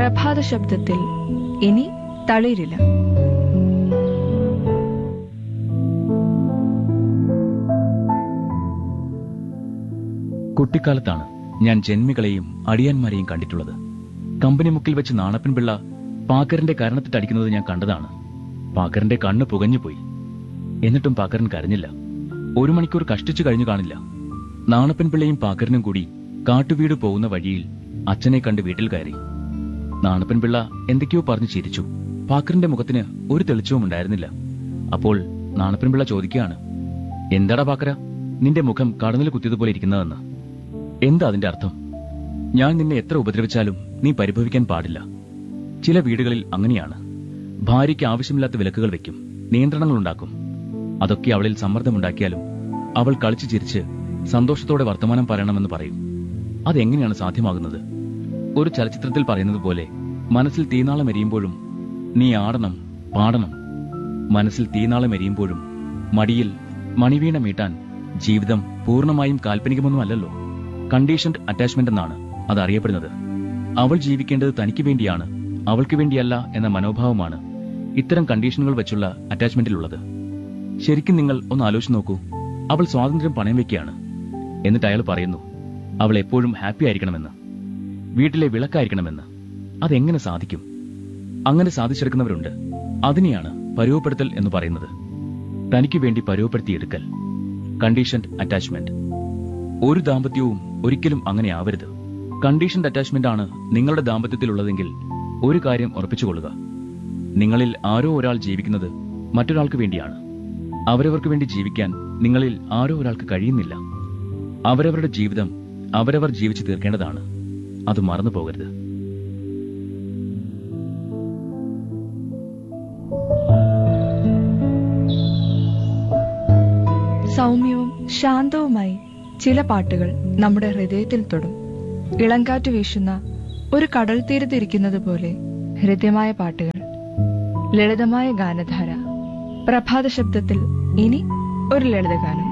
പ്രഭാത ശബ്ദത്തിൽ ഇനി തളിരില്ല കുട്ടിക്കാലത്താണ് ഞാൻ ജന്മികളെയും അടിയാന്മാരെയും കണ്ടിട്ടുള്ളത് കമ്പനി മുക്കിൽ വെച്ച് നാണപ്പൻ പിള്ള പാക്കറിന്റെ കരണത്തിട്ടടിക്കുന്നത് ഞാൻ കണ്ടതാണ് പാക്കറിന്റെ കണ്ണ് പുകഞ്ഞുപോയി എന്നിട്ടും പാക്കരൻ കരഞ്ഞില്ല ഒരു മണിക്കൂർ കഷ്ടിച്ചു കഴിഞ്ഞു കാണില്ല നാണപ്പൻ പിള്ളയും പാക്കരനും കൂടി കാട്ടുവീട് പോകുന്ന വഴിയിൽ അച്ഛനെ കണ്ട് വീട്ടിൽ കയറി നാണപ്പൻ പിള്ള എന്തൊക്കെയോ പറഞ്ഞു ചിരിച്ചു പാക്കറിന്റെ മുഖത്തിന് ഒരു തെളിച്ചവും ഉണ്ടായിരുന്നില്ല അപ്പോൾ നാണപ്പൻ പിള്ള ചോദിക്കുകയാണ് എന്താടാ പാക്കര നിന്റെ മുഖം കടന്നിൽ കുത്തിയതുപോലെ ഇരിക്കുന്നതെന്ന് എന്താ അതിന്റെ അർത്ഥം ഞാൻ നിന്നെ എത്ര ഉപദ്രവിച്ചാലും നീ പരിഭവിക്കാൻ പാടില്ല ചില വീടുകളിൽ അങ്ങനെയാണ് ഭാര്യയ്ക്ക് ആവശ്യമില്ലാത്ത വിലക്കുകൾ വെക്കും നിയന്ത്രണങ്ങൾ ഉണ്ടാക്കും അതൊക്കെ അവളിൽ സമ്മർദ്ദമുണ്ടാക്കിയാലും അവൾ കളിച്ചു ചിരിച്ച് സന്തോഷത്തോടെ വർത്തമാനം പറയണമെന്ന് പറയും അതെങ്ങനെയാണ് സാധ്യമാകുന്നത് ഒരു ചലച്ചിത്രത്തിൽ പറയുന്നത് പോലെ മനസ്സിൽ തീനാളം എരിയുമ്പോഴും നീ ആടണം പാടണം മനസ്സിൽ തീനാളം എരിയുമ്പോഴും മടിയിൽ മണിവീണ മീട്ടാൻ ജീവിതം പൂർണ്ണമായും കാൽപ്പനികമൊന്നുമല്ലല്ലോ കണ്ടീഷൻഡ് അറ്റാച്ച്മെന്റ് എന്നാണ് അത് അറിയപ്പെടുന്നത് അവൾ ജീവിക്കേണ്ടത് തനിക്ക് വേണ്ടിയാണ് അവൾക്ക് വേണ്ടിയല്ല എന്ന മനോഭാവമാണ് ഇത്തരം കണ്ടീഷനുകൾ വെച്ചുള്ള അറ്റാച്ച്മെന്റിലുള്ളത് ശരിക്കും നിങ്ങൾ ഒന്ന് ആലോചിച്ച് നോക്കൂ അവൾ സ്വാതന്ത്ര്യം പണയം വെക്കുകയാണ് എന്നിട്ട് അയാൾ പറയുന്നു അവൾ എപ്പോഴും ഹാപ്പി ആയിരിക്കണമെന്ന് വീട്ടിലെ വിളക്കായിരിക്കണമെന്ന് അതെങ്ങനെ സാധിക്കും അങ്ങനെ സാധിച്ചെടുക്കുന്നവരുണ്ട് അതിനെയാണ് പരുവപ്പെടുത്തൽ എന്ന് പറയുന്നത് തനിക്ക് വേണ്ടി പരുവപ്പെടുത്തിയെടുക്കൽ കണ്ടീഷൻഡ് അറ്റാച്ച്മെന്റ് ഒരു ദാമ്പത്യവും ഒരിക്കലും അങ്ങനെ ആവരുത് കണ്ടീഷൻഡ് അറ്റാച്ച്മെന്റ് ആണ് നിങ്ങളുടെ ദാമ്പത്യത്തിലുള്ളതെങ്കിൽ ഒരു കാര്യം ഉറപ്പിച്ചുകൊള്ളുക നിങ്ങളിൽ ആരോ ഒരാൾ ജീവിക്കുന്നത് മറ്റൊരാൾക്ക് വേണ്ടിയാണ് അവരവർക്ക് വേണ്ടി ജീവിക്കാൻ നിങ്ങളിൽ ആരോ ഒരാൾക്ക് കഴിയുന്നില്ല അവരവരുടെ ജീവിതം അവരവർ ജീവിച്ചു തീർക്കേണ്ടതാണ് അത് മറന്നു പോകരുത് സൗമ്യവും ശാന്തവുമായി ചില പാട്ടുകൾ നമ്മുടെ ഹൃദയത്തിൽ തൊടും ഇളങ്കാറ്റ് വീശുന്ന ഒരു കടൽ തീരത്തിരിക്കുന്നത് പോലെ ഹൃദ്യമായ പാട്ടുകൾ ലളിതമായ ഗാനധാര പ്രഭാത ശബ്ദത്തിൽ ഇനി ഒരു ലളിതഗാനം